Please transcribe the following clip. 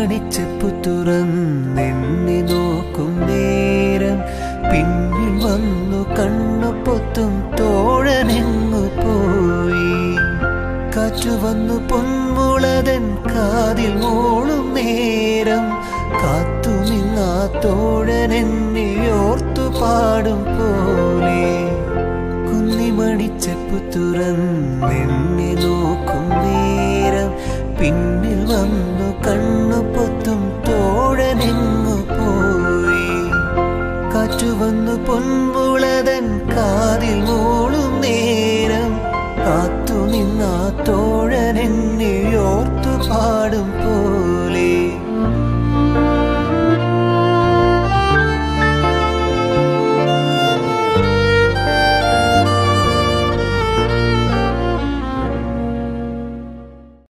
കുന്നിമണിച്ചപ്പു തുറന്നെന്നെ നോക്കും നേരം പിന്നിൽ വന്നു കണ്ണു പൊത്തും തോഴനെങ്ങു പോയി കാറ്റു വന്നു പൊന്മുളതൻ കാതിൽ മൂളും നേരം കാത്തു നിന്നാ തോഴനെന്നെ ഓർത്തു പാടും പോലെ കുന്നിമണിച്ചപ്പു തുറന്നെന്നെ നോക്കും നേരം പിന്നിൽ വന്നു കണ്ണു പൊത്തും തോഴനെങ്ങു പോയി കാറ്റു വന്നു പൊൻമുളതൻ കാതിൽ മൂളും നേരം കാത്തു നിന്നാ തോഴനെന്നെ ഓർത്തു പാടും